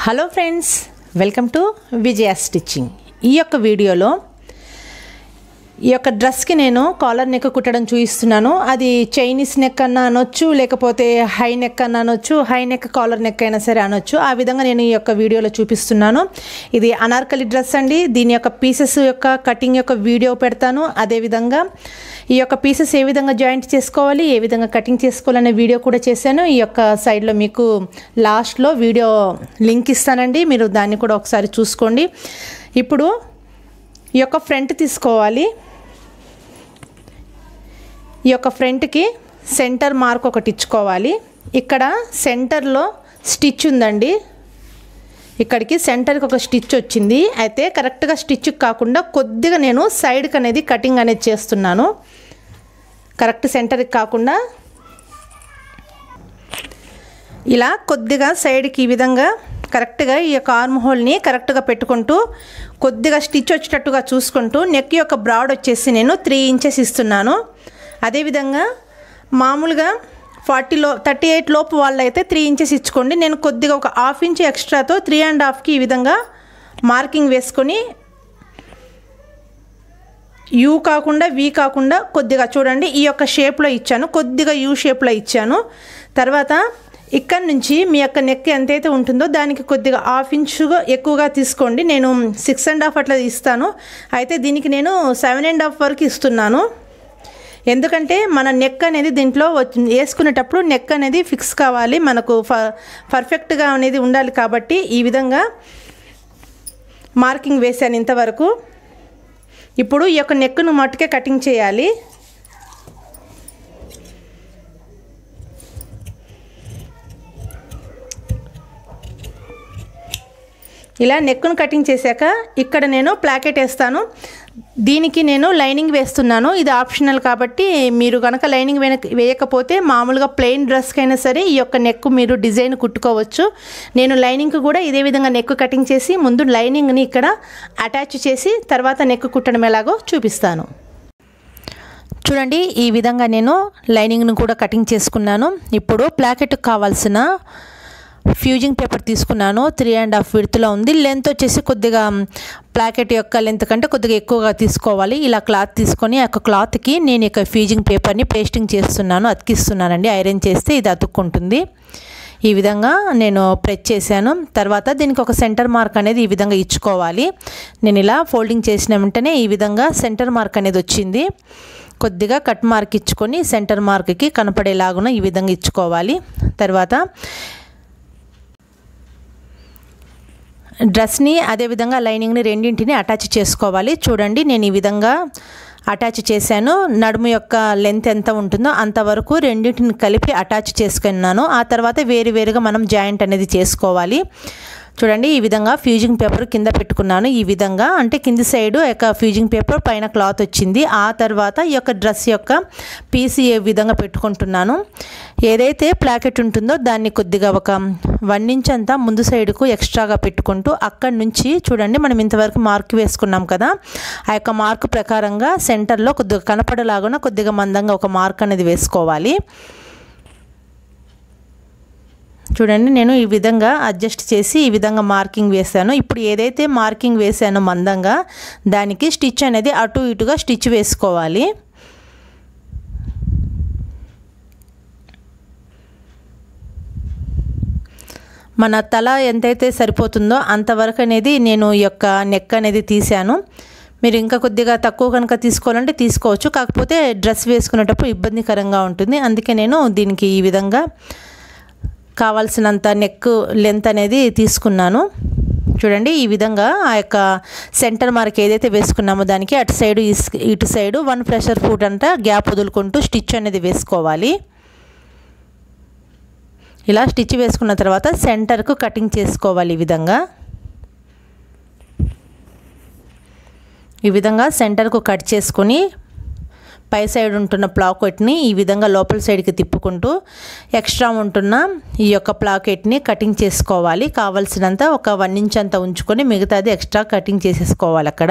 hello friends welcome to Vijaya stitching ఈ యొక్క వీడియోలో ఈ యొక్క డ్రెస్కి నేను కాలర్ నెక్ కుట్టడం చూపిస్తున్నాను అది చైనీస్ నెక్ అన్నా అనొచ్చు లేకపోతే హై నెక్ అన్నా అనొచ్చు హై నెక్ కాలర్ నెక్ అయినా సరే అనొచ్చు ఆ విధంగా నేను ఈ యొక్క వీడియోలో చూపిస్తున్నాను ఇది అనార్కలి డ్రెస్ అండి దీని యొక్క పీసెస్ యొక్క కటింగ్ యొక్క వీడియో పెడతాను అదేవిధంగా ఈ యొక్క పీసెస్ ఏ విధంగా జాయింట్ చేసుకోవాలి ఏ విధంగా కటింగ్ చేసుకోవాలనే వీడియో కూడా చేశాను ఈ యొక్క సైడ్లో మీకు లాస్ట్లో వీడియో లింక్ ఇస్తానండి మీరు దాన్ని కూడా ఒకసారి చూసుకోండి ఇప్పుడు ఈ యొక్క ఫ్రంట్ తీసుకోవాలి ఈ యొక్క ఫ్రంట్కి సెంటర్ మార్క్ ఒకటి ఇచ్చుకోవాలి ఇక్కడ సెంటర్లో స్టిచ్ ఉందండి ఇక్కడికి సెంటర్కి ఒక స్టిచ్ వచ్చింది అయితే కరెక్ట్గా స్టిచ్ కాకుండా కొద్దిగా నేను సైడ్కి అనేది కటింగ్ అనేది చేస్తున్నాను కరెక్ట్ సెంటర్కి కాకుండా ఇలా కొద్దిగా సైడ్కి ఈ విధంగా కరెక్ట్గా ఈ యొక్క ఆర్మ్ హోల్ని కరెక్ట్గా పెట్టుకుంటూ కొద్దిగా స్టిచ్ వచ్చేటట్టుగా చూసుకుంటూ నెక్ యొక్క బ్రాడ్ వచ్చేసి నేను త్రీ ఇంచెస్ ఇస్తున్నాను అదేవిధంగా మామూలుగా ఫార్టీలో థర్టీ ఎయిట్ లోపు వాళ్ళైతే త్రీ ఇంచెస్ ఇచ్చుకోండి నేను కొద్దిగా ఒక హాఫ్ ఇంచ్ ఎక్స్ట్రాతో త్రీ అండ్ హాఫ్కి ఈ విధంగా మార్కింగ్ వేసుకొని యూ కాకుండా వి కాకుండా కొద్దిగా చూడండి ఈ యొక్క షేప్లో ఇచ్చాను కొద్దిగా యూ షేప్లో ఇచ్చాను తర్వాత ఇక్కడ నుంచి మీ యొక్క నెక్ ఎంతైతే ఉంటుందో దానికి కొద్దిగా హాఫ్ ఇంచుగా ఎక్కువగా తీసుకోండి నేను సిక్స్ అండ్ హాఫ్ అట్లా ఇస్తాను అయితే దీనికి నేను సెవెన్ అండ్ హాఫ్ వరకు ఇస్తున్నాను ఎందుకంటే మన నెక్ అనేది దీంట్లో వేసుకునేటప్పుడు నెక్ అనేది ఫిక్స్ కావాలి మనకు ఫ పర్ఫెక్ట్గా అనేది ఉండాలి కాబట్టి ఈ విధంగా మార్కింగ్ వేసాను ఇంతవరకు ఇప్పుడు ఈ యొక్క నెక్ను మట్టుకే కటింగ్ చేయాలి ఇలా నెక్ను కటింగ్ చేశాక ఇక్కడ నేను ప్లాకెట్ వేస్తాను దీనికి నేను లైనింగ్ వేస్తున్నాను ఇది ఆప్షనల్ కాబట్టి మీరు కనుక లైనింగ్ వేయకపోతే మామూలుగా ప్లెయిన్ డ్రెస్కి అయినా సరే ఈ యొక్క నెక్ మీరు డిజైన్ కుట్టుకోవచ్చు నేను లైనింగ్ కూడా ఇదే విధంగా నెక్ కటింగ్ చేసి ముందు లైనింగ్ని ఇక్కడ అటాచ్ చేసి తర్వాత నెక్ కుట్టడం ఎలాగో చూపిస్తాను చూడండి ఈ విధంగా నేను లైనింగ్ను కూడా కటింగ్ చేసుకున్నాను ఇప్పుడు ప్లాకెట్కి కావాల్సిన ఫ్యూజింగ్ పేపర్ తీసుకున్నాను త్రీ అండ్ హాఫ్ విడుతులో ఉంది లెంత్ వచ్చేసి కొద్దిగా ప్లాకెట్ యొక్క లెంత్ కంటే కొద్దిగా ఎక్కువగా తీసుకోవాలి ఇలా క్లాత్ తీసుకొని ఆ యొక్క క్లాత్కి నేను ఇక ఫ్యూజింగ్ పేపర్ని పేస్టింగ్ చేస్తున్నాను అతికిస్తున్నానండి ఐరన్ చేస్తే ఇది అతుక్కుంటుంది ఈ విధంగా నేను ప్రెస్ చేశాను తర్వాత దీనికి ఒక సెంటర్ మార్క్ అనేది ఈ విధంగా ఇచ్చుకోవాలి నేను ఇలా ఫోల్డింగ్ చేసిన వెంటనే ఈ విధంగా సెంటర్ మార్క్ అనేది వచ్చింది కొద్దిగా కట్ మార్క్ ఇచ్చుకొని సెంటర్ మార్క్కి కనపడేలాగున ఈ విధంగా ఇచ్చుకోవాలి తర్వాత డ్రెస్ని అదేవిధంగా లైనింగ్ని రెండింటిని అటాచ్ చేసుకోవాలి చూడండి నేను ఈ విధంగా అటాచ్ చేశాను నడుము యొక్క లెంత్ ఎంత ఉంటుందో అంతవరకు రెండింటిని కలిపి అటాచ్ చేసుకున్నాను ఆ తర్వాత వేరు వేరుగా మనం జాయింట్ అనేది చేసుకోవాలి చూడండి ఈ విధంగా ఫ్యూజింగ్ పేపర్ కింద పెట్టుకున్నాను ఈ విధంగా అంటే కింది సైడ్ యొక్క ఫ్యూజింగ్ పేపర్ పైన క్లాత్ వచ్చింది ఆ తర్వాత ఈ యొక్క డ్రెస్ యొక్క పీస్ ఏ విధంగా పెట్టుకుంటున్నాను ఏదైతే ప్లాకెట్ ఉంటుందో దాన్ని కొద్దిగా ఒక వన్ ఇంచ్ అంతా ముందు సైడ్కు ఎక్స్ట్రాగా పెట్టుకుంటూ అక్కడి నుంచి చూడండి మనం ఇంతవరకు మార్క్ వేసుకున్నాం కదా ఆ యొక్క మార్క్ ప్రకారంగా సెంటర్లో కొద్దిగా కనపడేలాగా కొద్దిగా మందంగా ఒక మార్క్ అనేది వేసుకోవాలి చూడండి నేను ఈ విధంగా అడ్జస్ట్ చేసి ఈ విధంగా మార్కింగ్ వేసాను ఇప్పుడు ఏదైతే మార్కింగ్ వేసానో మందంగా దానికి స్టిచ్ అనేది అటు ఇటుగా స్టిచ్ వేసుకోవాలి మన తల ఎంతైతే సరిపోతుందో అంతవరకు అనేది నేను ఈ యొక్క నెక్ అనేది తీసాను మీరు ఇంకా కొద్దిగా తక్కువ కనుక తీసుకోవాలంటే తీసుకోవచ్చు కాకపోతే డ్రెస్ వేసుకునేటప్పుడు ఇబ్బందికరంగా ఉంటుంది అందుకే నేను దీనికి ఈ విధంగా కావాల్సినంత నెక్ లెంత్ అనేది తీసుకున్నాను చూడండి ఈ విధంగా ఆ యొక్క సెంటర్ మార్క్ ఏదైతే వేసుకున్నామో దానికి అటు సైడు ఇటు సైడు వన్ ప్రెషర్ ఫుట్ అంట గ్యాప్ వదులుకుంటూ స్టిచ్ అనేది వేసుకోవాలి ఇలా స్టిచ్ వేసుకున్న తర్వాత సెంటర్కు కటింగ్ చేసుకోవాలి ఈ విధంగా ఈ విధంగా సెంటర్కు కట్ చేసుకొని పై సైడ్ ఉంటున్న ప్లాకెట్ని ఈ విధంగా లోపల సైడ్కి తిప్పుకుంటూ ఎక్స్ట్రా ఉంటున్న ఈ యొక్క ప్లాకెట్ని కటింగ్ చేసుకోవాలి కావలసినంత ఒక వన్ ఇంచ్ అంత ఉంచుకొని మిగతాది ఎక్స్ట్రా కటింగ్ చేసేసుకోవాలి అక్కడ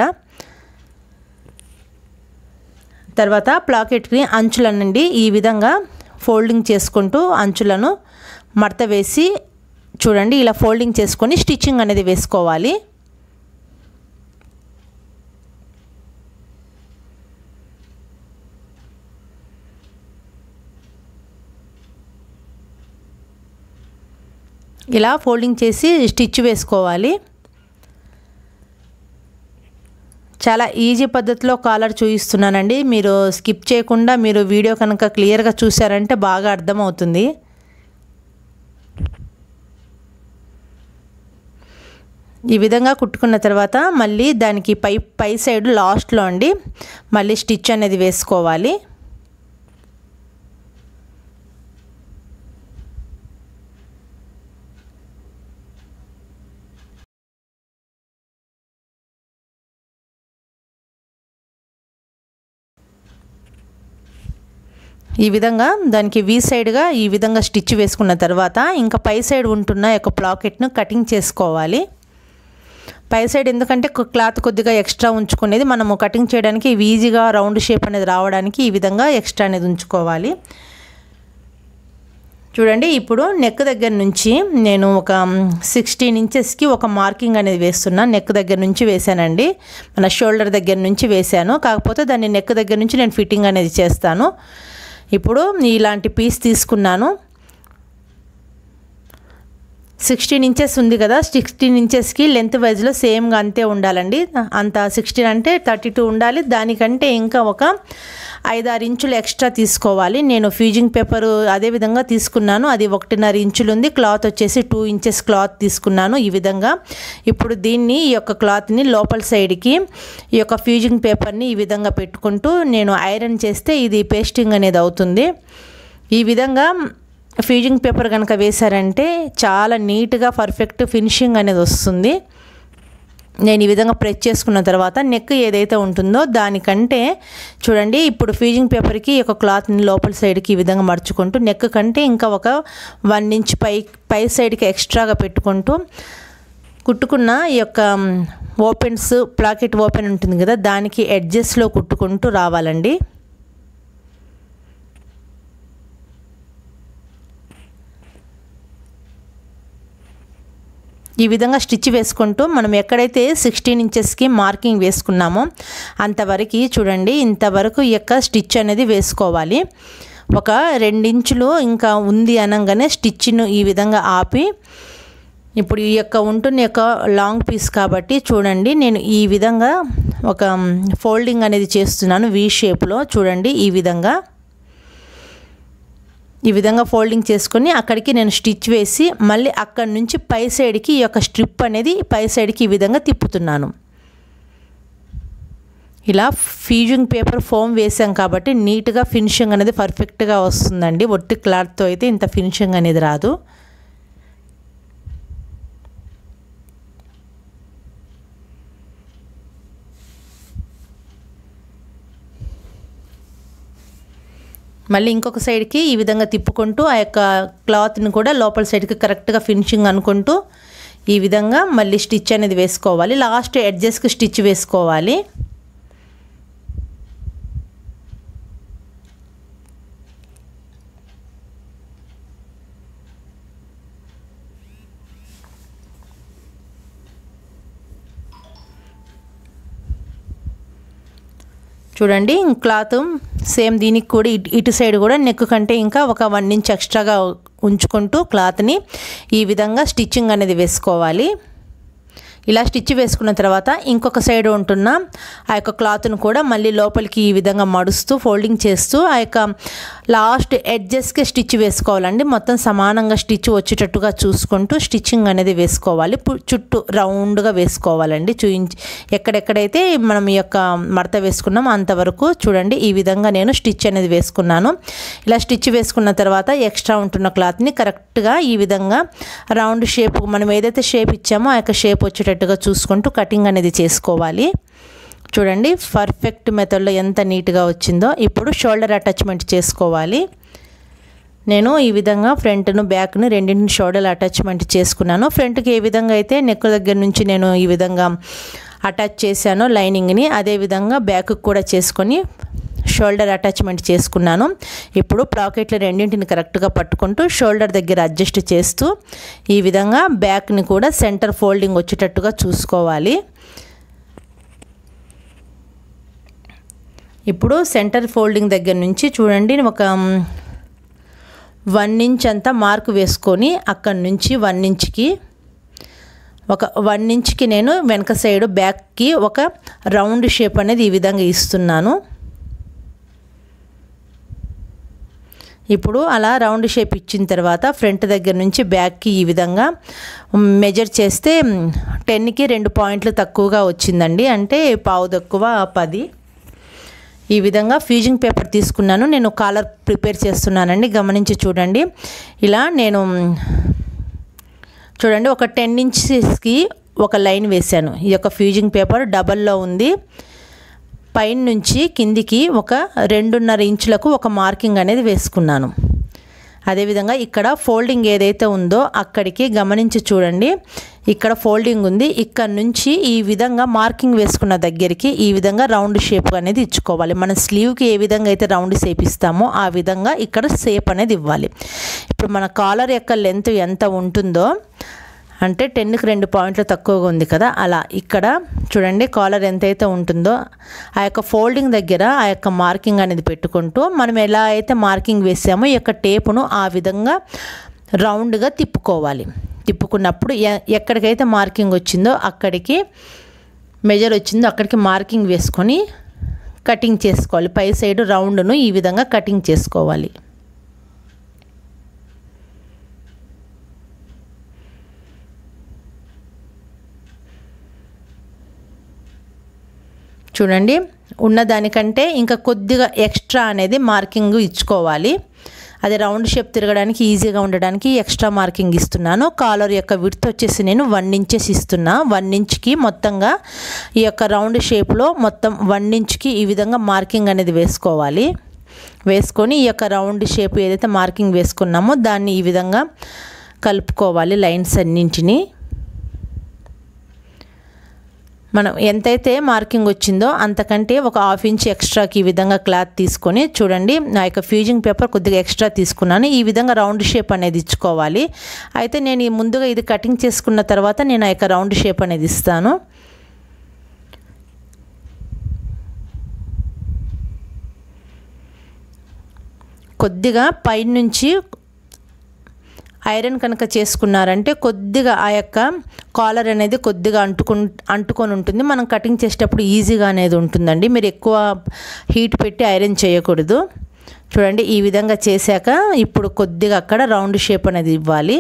తర్వాత ప్లాకెట్ని అంచులనండి ఈ విధంగా ఫోల్డింగ్ చేసుకుంటూ అంచులను మడత వేసి చూడండి ఇలా ఫోల్డింగ్ చేసుకొని స్టిచ్చింగ్ అనేది వేసుకోవాలి ఇలా ఫోల్డింగ్ చేసి స్టిచ్ వేసుకోవాలి చాలా ఈజీ పద్ధతిలో కాలర్ చూపిస్తున్నానండి మీరు స్కిప్ చేయకుండా మీరు వీడియో కనుక క్లియర్గా చూసారంటే బాగా అర్థమవుతుంది ఈ విధంగా కుట్టుకున్న తర్వాత మళ్ళీ దానికి పై పై సైడ్ లాస్ట్లో అండి మళ్ళీ స్టిచ్ అనేది వేసుకోవాలి ఈ విధంగా దానికి వీ సైడ్గా ఈ విధంగా స్టిచ్ వేసుకున్న తర్వాత ఇంకా పై సైడ్ ఉంటున్న యొక్క ప్లాకెట్ను కటింగ్ చేసుకోవాలి పై సైడ్ ఎందుకంటే క్లాత్ కొద్దిగా ఎక్స్ట్రా ఉంచుకునేది మనము కటింగ్ చేయడానికి ఈజీగా రౌండ్ షేప్ అనేది రావడానికి ఈ విధంగా ఎక్స్ట్రా అనేది ఉంచుకోవాలి చూడండి ఇప్పుడు నెక్ దగ్గర నుంచి నేను ఒక సిక్స్టీన్ ఇంచెస్కి ఒక మార్కింగ్ అనేది వేస్తున్నా నెక్ దగ్గర నుంచి వేసానండి మన షోల్డర్ దగ్గర నుంచి వేసాను కాకపోతే దాన్ని నెక్ దగ్గర నుంచి నేను ఫిట్టింగ్ అనేది చేస్తాను ఇప్పుడు ఇలాంటి పీస్ తీసుకున్నాను సిక్స్టీన్ ఇంచెస్ ఉంది కదా సిక్స్టీన్ ఇంచెస్కి లెంత్ వైజ్లో సేమ్గా అంతే ఉండాలండి అంత సిక్స్టీన్ అంటే థర్టీ టూ ఉండాలి దానికంటే ఇంకా ఒక ఐదారు ఇంచులు ఎక్స్ట్రా తీసుకోవాలి నేను ఫ్యూజింగ్ పేపర్ అదే విధంగా తీసుకున్నాను అది ఒకటిన్నర ఇంచులు ఉంది క్లాత్ వచ్చేసి టూ ఇంచెస్ క్లాత్ తీసుకున్నాను ఈ విధంగా ఇప్పుడు దీన్ని ఈ యొక్క క్లాత్ని లోపల సైడ్కి ఈ యొక్క ఫ్యూజింగ్ పేపర్ని ఈ విధంగా పెట్టుకుంటూ నేను ఐరన్ చేస్తే ఇది పేస్టింగ్ అనేది అవుతుంది ఈ విధంగా ఫ్యూజింగ్ పేపర్ కనుక వేశారంటే చాలా నీట్గా పర్ఫెక్ట్ ఫినిషింగ్ అనేది వస్తుంది నేను ఈ విధంగా ప్రెస్ చేసుకున్న తర్వాత నెక్ ఏదైతే ఉంటుందో దానికంటే చూడండి ఇప్పుడు ఫ్యూజింగ్ పేపర్కి ఒక క్లాత్ని లోపల సైడ్కి ఈ విధంగా మర్చుకుంటూ నెక్ కంటే ఇంకా ఒక వన్ ఇంచ్ పై పై సైడ్కి ఎక్స్ట్రాగా పెట్టుకుంటూ కుట్టుకున్న ఈ యొక్క ఓపెన్స్ ప్లాకెట్ ఓపెన్ ఉంటుంది కదా దానికి ఎడ్జెస్లో కుట్టుకుంటూ రావాలండి ఈ విధంగా స్టిచ్ వేసుకుంటూ మనం ఎక్కడైతే సిక్స్టీన్ ఇంచెస్కి మార్కింగ్ వేసుకున్నామో అంతవరకు చూడండి ఇంతవరకు ఈ యొక్క స్టిచ్ అనేది వేసుకోవాలి ఒక రెండించులు ఇంకా ఉంది అనగానే స్టిచ్ను ఈ విధంగా ఆపి ఇప్పుడు ఈ యొక్క ఉంటున్న యొక్క లాంగ్ పీస్ కాబట్టి చూడండి నేను ఈ విధంగా ఒక ఫోల్డింగ్ అనేది చేస్తున్నాను వీ షేప్లో చూడండి ఈ విధంగా ఈ విధంగా ఫోల్డింగ్ చేసుకొని అక్కడికి నేను స్టిచ్ వేసి మళ్ళీ అక్కడి నుంచి పై సైడ్కి ఈ యొక్క స్ట్రిప్ అనేది పై సైడ్కి ఈ విధంగా తిప్పుతున్నాను ఇలా ఫ్యూజింగ్ పేపర్ ఫోమ్ వేసాం కాబట్టి నీట్గా ఫినిషింగ్ అనేది పర్ఫెక్ట్గా వస్తుందండి ఒట్టి క్లాత్తో అయితే ఇంత ఫినిషింగ్ అనేది రాదు మళ్ళీ ఇంకొక సైడ్కి ఈ విధంగా తిప్పుకుంటూ ఆ యొక్క క్లాత్ని కూడా లోపల సైడ్కి కరెక్ట్గా ఫినిషింగ్ అనుకుంటూ ఈ విధంగా మళ్ళీ స్టిచ్ అనేది వేసుకోవాలి లాస్ట్ ఎడ్జెస్కి స్టిచ్ వేసుకోవాలి చూడండి క్లాత్ సేమ్ దీనికి కూడా ఇటు ఇటు సైడ్ కూడా నెక్ కంటే ఇంకా ఒక వన్ ఇంచ్ ఎక్స్ట్రాగా ఉంచుకుంటూ క్లాత్ని ఈ విధంగా స్టిచ్చింగ్ అనేది వేసుకోవాలి ఇలా స్టిచ్ వేసుకున్న తర్వాత ఇంకొక సైడ్ ఉంటున్న ఆ యొక్క క్లాత్ను కూడా మళ్ళీ లోపలికి ఈ విధంగా మడుస్తూ ఫోల్డింగ్ చేస్తూ ఆ యొక్క లాస్ట్ ఎడ్జెస్కి స్టిచ్ వేసుకోవాలండి మొత్తం సమానంగా స్టిచ్ వచ్చేటట్టుగా చూసుకుంటూ స్టిచ్చింగ్ అనేది వేసుకోవాలి చుట్టూ రౌండ్గా వేసుకోవాలండి చూయించి ఎక్కడెక్కడైతే మనం ఈ యొక్క మడత వేసుకున్నాం అంతవరకు చూడండి ఈ విధంగా నేను స్టిచ్ అనేది వేసుకున్నాను ఇలా స్టిచ్ వేసుకున్న తర్వాత ఎక్స్ట్రా ఉంటున్న క్లాత్ని కరెక్ట్గా ఈ విధంగా రౌండ్ షేప్ మనం ఏదైతే షేప్ ఇచ్చామో ఆ యొక్క షేప్ వచ్చేటట్టు వచ్చేటట్టుగా చూసుకుంటూ కటింగ్ అనేది చేసుకోవాలి చూడండి పర్ఫెక్ట్ మెథడ్లో ఎంత నీట్గా వచ్చిందో ఇప్పుడు షోల్డర్ అటాచ్మెంట్ చేసుకోవాలి నేను ఈ విధంగా ఫ్రంట్ను బ్యాక్ను రెండింటిని షోల్డర్ అటాచ్మెంట్ చేసుకున్నాను ఫ్రంట్కి ఏ విధంగా అయితే నెక్ దగ్గర నుంచి నేను ఈ విధంగా అటాచ్ చేశానో లైనింగ్ని అదే విధంగా బ్యాక్కి కూడా చేసుకొని షోల్డర్ అటాచ్మెంట్ చేసుకున్నాను ఇప్పుడు ప్రాకెట్లు రెండింటిని కరెక్ట్గా పట్టుకుంటూ షోల్డర్ దగ్గర అడ్జస్ట్ చేస్తూ ఈ విధంగా బ్యాక్ని కూడా సెంటర్ ఫోల్డింగ్ వచ్చేటట్టుగా చూసుకోవాలి ఇప్పుడు సెంటర్ ఫోల్డింగ్ దగ్గర నుంచి చూడండి ఒక వన్ ఇంచ్ అంతా మార్క్ వేసుకొని అక్కడి నుంచి వన్ ఇంచ్కి ఒక వన్ ఇంచ్కి నేను వెనక సైడ్ బ్యాక్కి ఒక రౌండ్ షేప్ అనేది ఈ విధంగా ఇస్తున్నాను ఇప్పుడు అలా రౌండ్ షేప్ ఇచ్చిన తర్వాత ఫ్రంట్ దగ్గర నుంచి బ్యాక్కి ఈ విధంగా మెజర్ చేస్తే టెన్కి రెండు పాయింట్లు తక్కువగా వచ్చిందండి అంటే పావు తక్కువ పది ఈ విధంగా ఫ్యూజింగ్ పేపర్ తీసుకున్నాను నేను కాలర్ ప్రిపేర్ చేస్తున్నానండి గమనించి చూడండి ఇలా నేను చూడండి ఒక టెన్ ఇంచెస్కి ఒక లైన్ వేశాను ఈ యొక్క ఫ్యూజింగ్ పేపర్ డబల్లో ఉంది పైన నుంచి కిందికి ఒక రెండున్నర ఇంచులకు ఒక మార్కింగ్ అనేది వేసుకున్నాను అదేవిధంగా ఇక్కడ ఫోల్డింగ్ ఏదైతే ఉందో అక్కడికి గమనించి చూడండి ఇక్కడ ఫోల్డింగ్ ఉంది ఇక్కడ నుంచి ఈ విధంగా మార్కింగ్ వేసుకున్న దగ్గరికి ఈ విధంగా రౌండ్ షేప్ అనేది ఇచ్చుకోవాలి మన స్లీవ్కి ఏ విధంగా అయితే రౌండ్ షేప్ ఇస్తామో ఆ విధంగా ఇక్కడ షేప్ అనేది ఇవ్వాలి ఇప్పుడు మన కాలర్ యొక్క లెంత్ ఎంత ఉంటుందో అంటే టెన్కి రెండు పాయింట్లు తక్కువగా ఉంది కదా అలా ఇక్కడ చూడండి కాలర్ ఎంతైతే ఉంటుందో ఆ యొక్క ఫోల్డింగ్ దగ్గర ఆ యొక్క మార్కింగ్ అనేది పెట్టుకుంటూ మనం ఎలా అయితే మార్కింగ్ వేసామో ఈ యొక్క టేపును ఆ విధంగా రౌండ్గా తిప్పుకోవాలి తిప్పుకున్నప్పుడు ఎక్కడికైతే మార్కింగ్ వచ్చిందో అక్కడికి మెజర్ వచ్చిందో అక్కడికి మార్కింగ్ వేసుకొని కటింగ్ చేసుకోవాలి పై సైడ్ రౌండ్ను ఈ విధంగా కటింగ్ చేసుకోవాలి చూడండి ఉన్నదానికంటే ఇంకా కొద్దిగా ఎక్స్ట్రా అనేది మార్కింగ్ ఇచ్చుకోవాలి అది రౌండ్ షేప్ తిరగడానికి ఈజీగా ఉండడానికి ఎక్స్ట్రా మార్కింగ్ ఇస్తున్నాను కాలర్ యొక్క విడ్త్ వచ్చేసి నేను వన్ ఇంచెస్ ఇస్తున్నా వన్ ఇంచ్కి మొత్తంగా ఈ యొక్క రౌండ్ షేప్లో మొత్తం వన్ ఇంచ్కి ఈ విధంగా మార్కింగ్ అనేది వేసుకోవాలి వేసుకొని ఈ యొక్క రౌండ్ షేప్ ఏదైతే మార్కింగ్ వేసుకున్నామో దాన్ని ఈ విధంగా కలుపుకోవాలి లైన్స్ అన్నింటినీ మనం ఎంతైతే మార్కింగ్ వచ్చిందో అంతకంటే ఒక హాఫ్ ఇంచ్ ఎక్స్ట్రాకి ఈ విధంగా క్లాత్ తీసుకొని చూడండి నా యొక్క ఫ్యూజింగ్ పేపర్ కొద్దిగా ఎక్స్ట్రా తీసుకున్నాను ఈ విధంగా రౌండ్ షేప్ అనేది ఇచ్చుకోవాలి అయితే నేను ఈ ముందుగా ఇది కటింగ్ చేసుకున్న తర్వాత నేను ఆ యొక్క రౌండ్ షేప్ అనేది ఇస్తాను కొద్దిగా పైనుంచి ఐరన్ కనుక చేసుకున్నారంటే కొద్దిగా ఆ యొక్క కాలర్ అనేది కొద్దిగా అంటుకు అంటుకొని ఉంటుంది మనం కటింగ్ చేసేటప్పుడు ఈజీగా అనేది ఉంటుందండి మీరు ఎక్కువ హీట్ పెట్టి ఐరన్ చేయకూడదు చూడండి ఈ విధంగా చేశాక ఇప్పుడు కొద్దిగా అక్కడ రౌండ్ షేప్ అనేది ఇవ్వాలి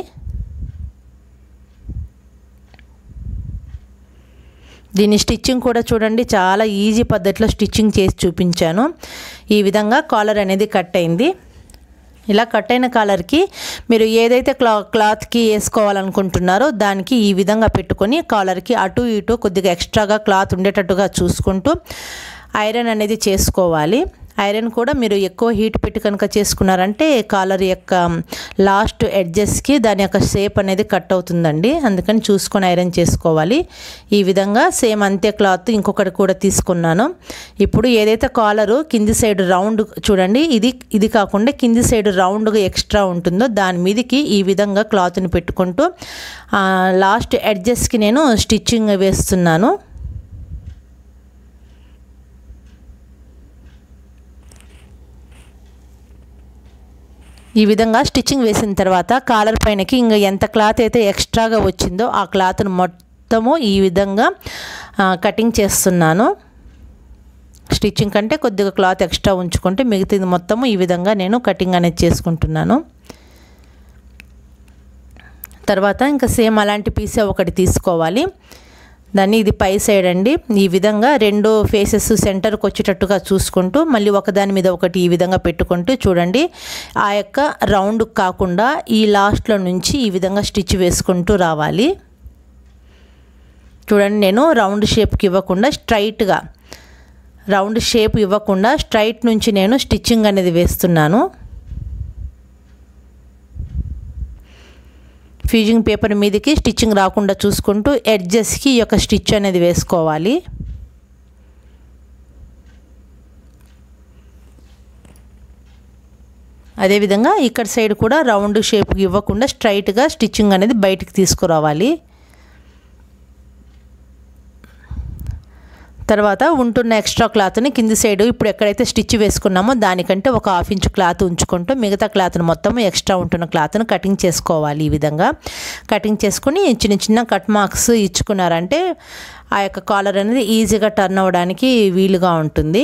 దీని స్టిచ్చింగ్ కూడా చూడండి చాలా ఈజీ పద్ధతిలో స్టిచ్చింగ్ చేసి చూపించాను ఈ విధంగా కాలర్ అనేది కట్ అయింది ఇలా కట్ అయిన కాలర్కి మీరు ఏదైతే క్లా క్లాత్కి వేసుకోవాలనుకుంటున్నారో దానికి ఈ విధంగా పెట్టుకొని కాలర్కి అటు ఇటు కొద్దిగా ఎక్స్ట్రాగా క్లాత్ ఉండేటట్టుగా చూసుకుంటూ ఐరన్ అనేది చేసుకోవాలి ఐరన్ కూడా మీరు ఎక్కువ హీట్ పెట్టి కనుక చేసుకున్నారంటే కాలర్ యొక్క లాస్ట్ ఎడ్జెస్కి దాని యొక్క షేప్ అనేది కట్ అవుతుందండి అందుకని చూసుకొని ఐరన్ చేసుకోవాలి ఈ విధంగా సేమ్ అంతే క్లాత్ ఇంకొకటి కూడా తీసుకున్నాను ఇప్పుడు ఏదైతే కాలరు కింది సైడ్ రౌండ్ చూడండి ఇది ఇది కాకుండా కింది సైడ్ రౌండ్గా ఎక్స్ట్రా ఉంటుందో దాని మీదకి ఈ విధంగా క్లాత్ని పెట్టుకుంటూ లాస్ట్ ఎడ్జెస్కి నేను స్టిచ్చింగ్ వేస్తున్నాను ఈ విధంగా స్టిచ్చింగ్ వేసిన తర్వాత కాలర్ పైనకి ఇంకా ఎంత క్లాత్ అయితే ఎక్స్ట్రాగా వచ్చిందో ఆ క్లాత్ను మొత్తము ఈ విధంగా కటింగ్ చేస్తున్నాను స్టిచ్చింగ్ కంటే కొద్దిగా క్లాత్ ఎక్స్ట్రా ఉంచుకుంటే మిగతాది మొత్తము ఈ విధంగా నేను కటింగ్ అనేది చేసుకుంటున్నాను తర్వాత ఇంకా సేమ్ అలాంటి పీసే ఒకటి తీసుకోవాలి దాన్ని ఇది పై సైడ్ అండి ఈ విధంగా రెండు ఫేసెస్ సెంటర్కి వచ్చేటట్టుగా చూసుకుంటూ మళ్ళీ ఒకదాని మీద ఒకటి ఈ విధంగా పెట్టుకుంటూ చూడండి ఆ యొక్క రౌండ్ కాకుండా ఈ లాస్ట్లో నుంచి ఈ విధంగా స్టిచ్ వేసుకుంటూ రావాలి చూడండి నేను రౌండ్ షేప్కి ఇవ్వకుండా స్ట్రైట్గా రౌండ్ షేప్ ఇవ్వకుండా స్ట్రైట్ నుంచి నేను స్టిచ్చింగ్ అనేది వేస్తున్నాను ఫ్యూజింగ్ పేపర్ మీదకి స్టిచ్చింగ్ రాకుండా చూసుకుంటూ ఎడ్జెస్కి ఈ యొక్క స్టిచ్ అనేది వేసుకోవాలి అదేవిధంగా ఇక్కడ సైడ్ కూడా రౌండ్ షేప్ ఇవ్వకుండా స్ట్రైట్గా స్టిచ్చింగ్ అనేది బయటికి తీసుకురావాలి తర్వాత ఉంటున్న ఎక్స్ట్రా క్లాత్ని కింది సైడ్ ఇప్పుడు ఎక్కడైతే స్టిచ్ వేసుకున్నామో దానికంటే ఒక హాఫ్ ఇంచ్ క్లాత్ ఉంచుకుంటూ మిగతా క్లాత్ని మొత్తం ఎక్స్ట్రా ఉంటున్న క్లాత్ని కటింగ్ చేసుకోవాలి ఈ విధంగా కటింగ్ చేసుకుని చిన్న చిన్న కట్ మార్క్స్ ఇచ్చుకున్నారంటే ఆ యొక్క కాలర్ అనేది ఈజీగా టర్న్ అవ్వడానికి వీలుగా ఉంటుంది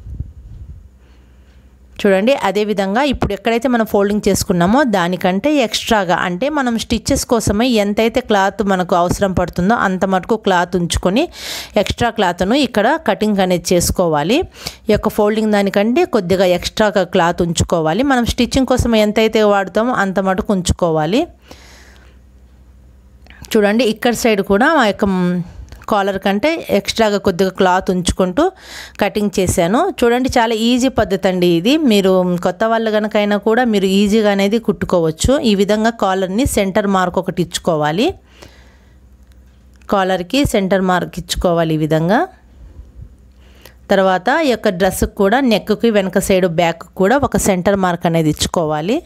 చూడండి అదేవిధంగా ఇప్పుడు ఎక్కడైతే మనం ఫోల్డింగ్ చేసుకున్నామో దానికంటే ఎక్స్ట్రాగా అంటే మనం స్టిచ్చెస్ కోసమే ఎంతైతే క్లాత్ మనకు అవసరం పడుతుందో అంత మటుకు క్లాత్ ఉంచుకొని ఎక్స్ట్రా క్లాత్ను ఇక్కడ కటింగ్ అనేది చేసుకోవాలి ఈ యొక్క ఫోల్డింగ్ దానికంటే కొద్దిగా ఎక్స్ట్రాగా క్లాత్ ఉంచుకోవాలి మనం స్టిచ్చింగ్ కోసం ఎంతైతే వాడుతామో అంత మటుకు ఉంచుకోవాలి చూడండి ఇక్కడ సైడ్ కూడా ఆ యొక్క కాలర్ కంటే ఎక్స్ట్రాగా కొద్దిగా క్లాత్ ఉంచుకుంటూ కటింగ్ చేశాను చూడండి చాలా ఈజీ పద్ధతి అండి ఇది మీరు కొత్త వాళ్ళు కనుకైనా కూడా మీరు ఈజీగా అనేది కుట్టుకోవచ్చు ఈ విధంగా కాలర్ని సెంటర్ మార్క్ ఒకటి ఇచ్చుకోవాలి కాలర్కి సెంటర్ మార్క్ ఇచ్చుకోవాలి ఈ విధంగా తర్వాత ఈ యొక్క డ్రెస్కి కూడా నెక్కి వెనక సైడ్ బ్యాక్ కూడా ఒక సెంటర్ మార్క్ అనేది ఇచ్చుకోవాలి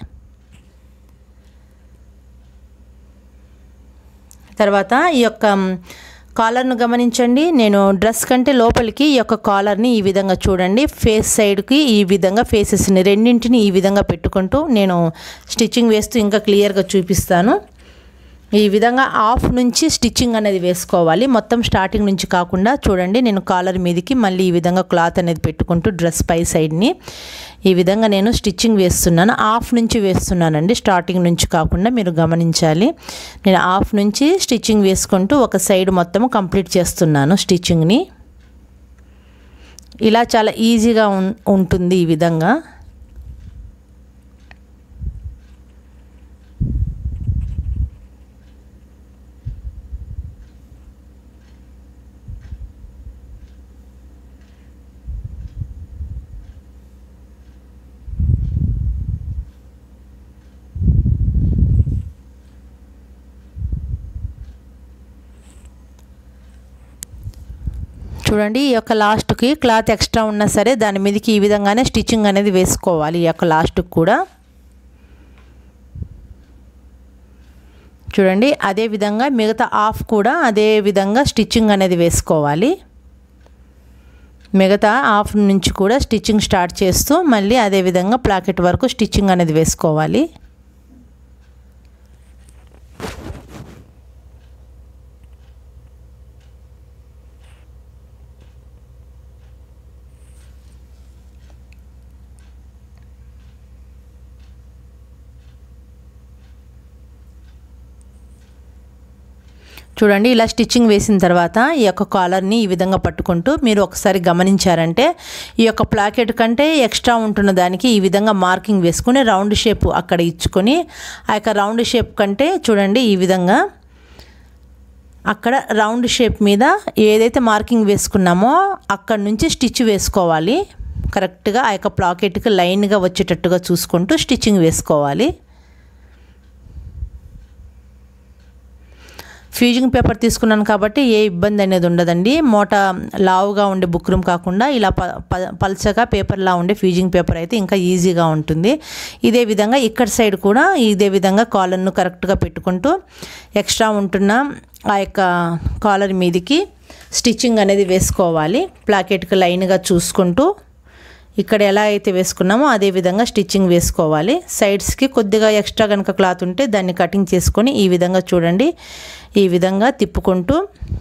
తర్వాత ఈ యొక్క కాలర్ను గమనించండి నేను డ్రెస్ కంటే లోపలికి ఈ యొక్క కాలర్ని ఈ విధంగా చూడండి ఫేస్ సైడ్కి ఈ విధంగా ఫేసెస్ని రెండింటిని ఈ విధంగా పెట్టుకుంటూ నేను స్టిచ్చింగ్ వేస్తూ ఇంకా క్లియర్గా చూపిస్తాను ఈ విధంగా ఆఫ్ నుంచి స్టిచ్చింగ్ అనేది వేసుకోవాలి మొత్తం స్టార్టింగ్ నుంచి కాకుండా చూడండి నేను కాలర్ మీదకి మళ్ళీ ఈ విధంగా క్లాత్ అనేది పెట్టుకుంటూ డ్రెస్ పై సైడ్ని ఈ విధంగా నేను స్టిచ్చింగ్ వేస్తున్నాను ఆఫ్ నుంచి వేస్తున్నానండి స్టార్టింగ్ నుంచి కాకుండా మీరు గమనించాలి నేను ఆఫ్ నుంచి స్టిచ్చింగ్ వేసుకుంటూ ఒక సైడ్ మొత్తం కంప్లీట్ చేస్తున్నాను స్టిచ్చింగ్ని ఇలా చాలా ఈజీగా ఉం- ఉంటుంది ఈ విధంగా చూడండి ఈ యొక్క లాస్ట్కి క్లాత్ ఎక్స్ట్రా ఉన్నా సరే దాని మీదకి ఈ విధంగానే స్టిచ్చింగ్ అనేది వేసుకోవాలి ఈ యొక్క లాస్ట్కి కూడా చూడండి అదే విధంగా మిగతా ఆఫ్ కూడా అదే విధంగా స్టిచ్చింగ్ అనేది వేసుకోవాలి మిగతా ఆఫ్ నుంచి కూడా స్టిచ్చింగ్ స్టార్ట్ చేస్తూ మళ్ళీ అదే విధంగా ప్లాకెట్ వరకు స్టిచ్చింగ్ అనేది వేసుకోవాలి చూడండి ఇలా స్టిచ్చింగ్ వేసిన తర్వాత ఈ యొక్క కాలర్ని ఈ విధంగా పట్టుకుంటూ మీరు ఒకసారి గమనించారంటే ఈ యొక్క ప్లాకెట్ కంటే ఎక్స్ట్రా ఉంటున్న దానికి ఈ విధంగా మార్కింగ్ వేసుకుని రౌండ్ షేప్ అక్కడ ఇచ్చుకొని ఆ యొక్క రౌండ్ షేప్ కంటే చూడండి ఈ విధంగా అక్కడ రౌండ్ షేప్ మీద ఏదైతే మార్కింగ్ వేసుకున్నామో అక్కడ నుంచి స్టిచ్ వేసుకోవాలి కరెక్ట్గా ఆ యొక్క ప్లాకెట్కి లైన్గా వచ్చేటట్టుగా చూసుకుంటూ స్టిచ్చింగ్ వేసుకోవాలి ఫ్యూజింగ్ పేపర్ తీసుకున్నాను కాబట్టి ఏ ఇబ్బంది అనేది ఉండదండి మూట లావుగా ఉండే బుక్ రూమ్ కాకుండా ఇలా ప ప- పల్చగా పేపర్లా ఉండే ఫ్యూజింగ్ పేపర్ అయితే ఇంకా ఈజీగా ఉంటుంది ఇదే విధంగా ఇక్కడ సైడ్ కూడా ఇదే విధంగా కాలర్ను కరెక్ట్గా పెట్టుకుంటూ ఎక్స్ట్రా ఉంటున్న ఆ యొక్క కాలర్ మీదకి స్టిచ్చింగ్ అనేది వేసుకోవాలి ప్లాకెట్కి లైన్గా చూసుకుంటూ ఇక్కడ ఎలా అయితే వేసుకున్నామో అదే విధంగా స్టిచ్చింగ్ వేసుకోవాలి సైడ్స్కి కొద్దిగా ఎక్స్ట్రా కనుక క్లాత్ ఉంటే దాన్ని కటింగ్ చేసుకొని ఈ విధంగా చూడండి ఈ విధంగా తిప్పుకుంటూ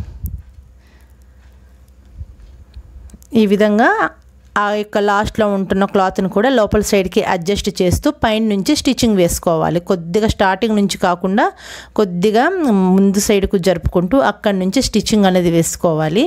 ఈ విధంగా ఆ యొక్క లాస్ట్లో ఉంటున్న క్లాత్ని కూడా లోపల సైడ్కి అడ్జస్ట్ చేస్తూ పైన నుంచి స్టిచ్చింగ్ వేసుకోవాలి కొద్దిగా స్టార్టింగ్ నుంచి కాకుండా కొద్దిగా ముందు సైడ్కు జరుపుకుంటూ అక్కడి నుంచి స్టిచ్చింగ్ అనేది వేసుకోవాలి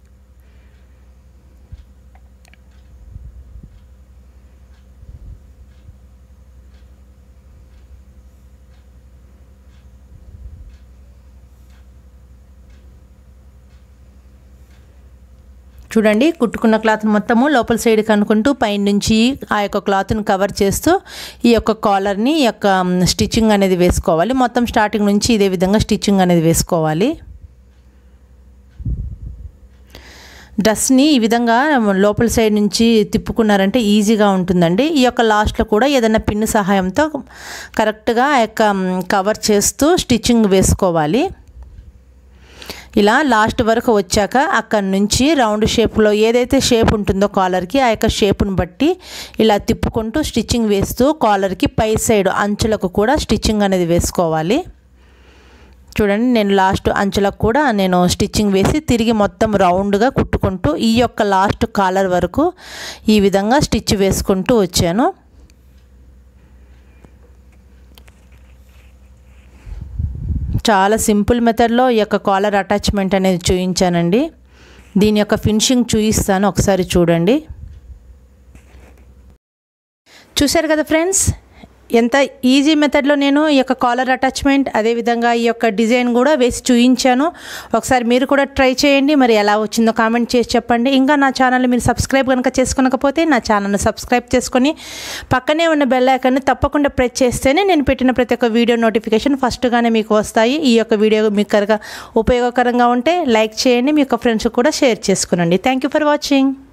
చూడండి కుట్టుకున్న క్లాత్ మొత్తము లోపల సైడ్ కనుక్కుంటూ పైన నుంచి ఆ యొక్క క్లాత్ని కవర్ చేస్తూ ఈ యొక్క కాలర్ని ఈ యొక్క స్టిచ్చింగ్ అనేది వేసుకోవాలి మొత్తం స్టార్టింగ్ నుంచి ఇదే విధంగా స్టిచ్చింగ్ అనేది వేసుకోవాలి డ్రెస్ని ఈ విధంగా లోపల సైడ్ నుంచి తిప్పుకున్నారంటే ఈజీగా ఉంటుందండి ఈ యొక్క లాస్ట్లో కూడా ఏదైనా పిన్ సహాయంతో కరెక్ట్గా ఆ యొక్క కవర్ చేస్తూ స్టిచ్చింగ్ వేసుకోవాలి ఇలా లాస్ట్ వరకు వచ్చాక అక్కడి నుంచి రౌండ్ షేప్లో ఏదైతే షేప్ ఉంటుందో కాలర్కి ఆ యొక్క షేప్ను బట్టి ఇలా తిప్పుకుంటూ స్టిచ్చింగ్ వేస్తూ కాలర్కి పై సైడ్ అంచులకు కూడా స్టిచ్చింగ్ అనేది వేసుకోవాలి చూడండి నేను లాస్ట్ అంచులకు కూడా నేను స్టిచ్చింగ్ వేసి తిరిగి మొత్తం రౌండ్గా కుట్టుకుంటూ ఈ యొక్క లాస్ట్ కాలర్ వరకు ఈ విధంగా స్టిచ్ వేసుకుంటూ వచ్చాను చాలా సింపుల్ మెథడ్లో ఈ యొక్క కాలర్ అటాచ్మెంట్ అనేది చూపించానండి దీని యొక్క ఫినిషింగ్ చూపిస్తాను ఒకసారి చూడండి చూశారు కదా ఫ్రెండ్స్ ఎంత ఈజీ మెథడ్లో నేను ఈ యొక్క కాలర్ అటాచ్మెంట్ అదేవిధంగా ఈ యొక్క డిజైన్ కూడా వేసి చూపించాను ఒకసారి మీరు కూడా ట్రై చేయండి మరి ఎలా వచ్చిందో కామెంట్ చేసి చెప్పండి ఇంకా నా ఛానల్ మీరు సబ్స్క్రైబ్ కనుక చేసుకునకపోతే నా ఛానల్ని సబ్స్క్రైబ్ చేసుకొని పక్కనే ఉన్న బెల్ ఐకాన్ని తప్పకుండా ప్రెస్ చేస్తేనే నేను పెట్టిన ప్రతి ఒక్క వీడియో నోటిఫికేషన్ ఫస్ట్గానే మీకు వస్తాయి ఈ యొక్క వీడియో మీకు కనుక ఉపయోగకరంగా ఉంటే లైక్ చేయండి మీ యొక్క ఫ్రెండ్స్ కూడా షేర్ చేసుకునండి థ్యాంక్ యూ ఫర్ వాచింగ్